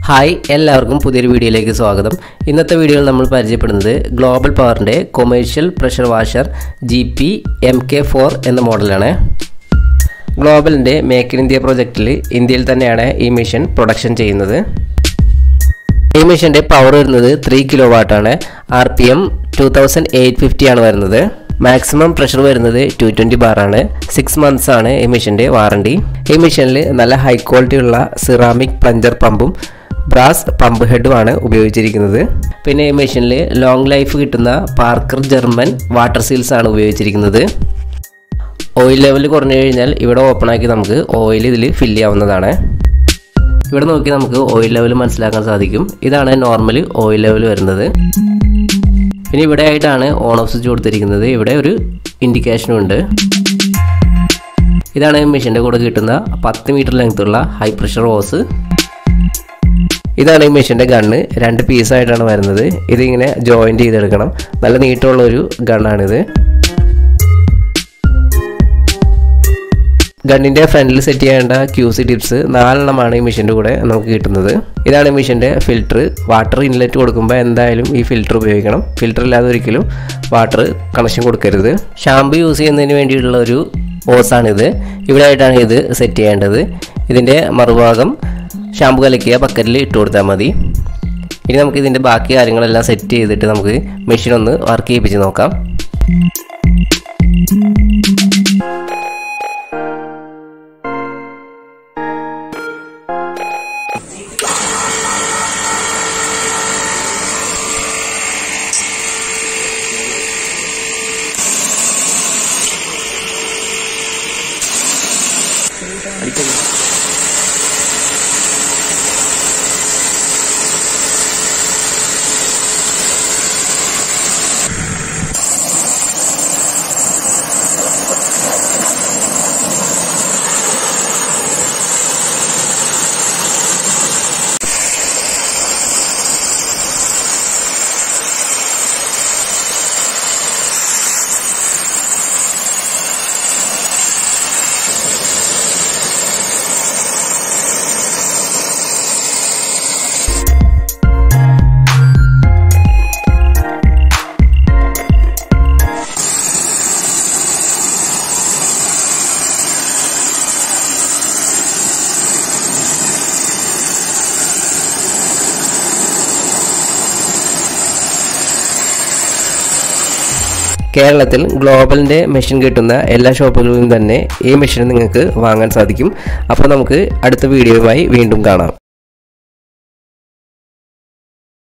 hi എല്ലാവർക്കും പുതിയൊരു വീഡിയോയിലേക്ക് സ്വാഗതം ഇന്നത്തെ വീഡിയോയിൽ നമ്മൾ പരിചയപ്പെടുന്നത് ഗ്ലോബൽ പവറിൻ്റെ commercial pressure washer G P M K four എന്ന മോഡലാണ് ഗ്ലോബലിൻ്റെ മേക്ക് ഇൻ ഇന്ത്യ പ്രോജക്റ്റിൽ ഇന്ത്യയിൽ തന്നെയാണ് ഈ മെഷീൻ പ്രൊഡക്ഷൻ ചെയ്യുന്നത് ഈ മെഷീൻ്റെ പവർ വരുന്നത് ത്രീ കിലോ വാട്ടാണ് R P M two thousand eight fifty ആണ് വരുന്നത് മാക്സിമം പ്രഷർ വരുന്നത് ടു ട്വൻറ്റി ബാറാണ് സിക്സ് മന്ത്സ് ആണ് ഈ മെഷീൻ്റെ വാറണ്ടി ഈ മെഷീനിൽ നല്ല ഹൈ ക്വാളിറ്റി ഉള്ള സിറാമിക് പ്ലഞ്ചർ പമ്പും ബ്രാസ് പമ്പ് ഹെഡുമാണ് ഉപയോഗിച്ചിരിക്കുന്നത് പിന്നെ ഈ മെഷീനിൽ ലോങ് ലൈഫ് കിട്ടുന്ന പാർക്കർ ജർമ്മൻ വാട്ടർ സീൽസ് ആണ് ഉപയോഗിച്ചിരിക്കുന്നത് ഓയിൽ ലെവൽ കുറഞ്ഞു കഴിഞ്ഞാൽ ഇവിടെ ഓപ്പൺ ആക്കി നമുക്ക് ഓയിൽ ഇതിൽ ഫില്ല് ചെയ്യാവുന്നതാണ് ഇവിടെ നോക്കി നമുക്ക് ഓയിൽ ലെവൽ മനസ്സിലാക്കാൻ സാധിക്കും ഇതാണ് നോർമൽ ഓയിൽ ലെവൽ വരുന്നത് പിന്നെ ഇവിടെ ആയിട്ടാണ് ഓൺ ഓഫ് സ്വിച്ച് കൊടുത്തിരിക്കുന്നത് ഇവിടെ ഒരു ഇൻഡിക്കേഷനും ഉണ്ട് ഇതാണ് മെഷീൻ്റെ കൂടെ കിട്ടുന്ന പത്ത് മീറ്റർ ലെങ്ത്തുള്ള ഹൈ പ്രഷർ ഹോസ് ഇതാണ് ഈ മെഷീൻ്റെ ഗണ്ണ് രണ്ട് പീസായിട്ടാണ് വരുന്നത് ഇതിങ്ങനെ ജോയിൻറ്റ് ചെയ്തെടുക്കണം നല്ല നീട്ടമുള്ള ഒരു ഗണ്ണാണിത് ഗണ്ണിൻ്റെ ഫ്രണ്ടിൽ സെറ്റ് ചെയ്യേണ്ട ക്യൂ സി ടിപ്സ് നാലെണ്ണമാണ് ഈ മെഷീൻ്റെ കൂടെ നമുക്ക് കിട്ടുന്നത് ഇതാണ് ഈ മെഷീൻ്റെ ഫിൽറ്റർ വാട്ടർ ഇൻലെറ്റ് കൊടുക്കുമ്പോൾ എന്തായാലും ഈ ഫിൽറ്റർ ഉപയോഗിക്കണം ഫിൽറ്റർ ഇല്ലാതെ ഒരിക്കലും വാട്ടർ കണക്ഷൻ കൊടുക്കരുത് ഷാമ്പു യൂസ് ചെയ്യുന്നതിന് വേണ്ടിയിട്ടുള്ള ഒരു ഓസാണിത് ഇവിടെ ആയിട്ടാണ് ഇത് സെറ്റ് ചെയ്യേണ്ടത് ഇതിൻ്റെ മറുഭാഗം ഷാമ്പു കലക്കിയ ബക്കറ്റിൽ ഇട്ട് കൊടുത്താൽ മതി ഇനി നമുക്ക് ഇതിൻ്റെ ബാക്കി കാര്യങ്ങളെല്ലാം സെറ്റ് ചെയ്തിട്ട് നമുക്ക് മെഷീൻ ഒന്ന് വർക്ക് ചെയ്യിപ്പിച്ച് നോക്കാം കേരളത്തിൽ ഗ്ലോബലിൻ്റെ മെഷീൻ കിട്ടുന്ന എല്ലാ ഷോപ്പുകളിലും തന്നെ ഈ മെഷീൻ നിങ്ങൾക്ക് വാങ്ങാൻ സാധിക്കും അപ്പോൾ നമുക്ക് അടുത്ത വീഡിയോയുമായി വീണ്ടും കാണാം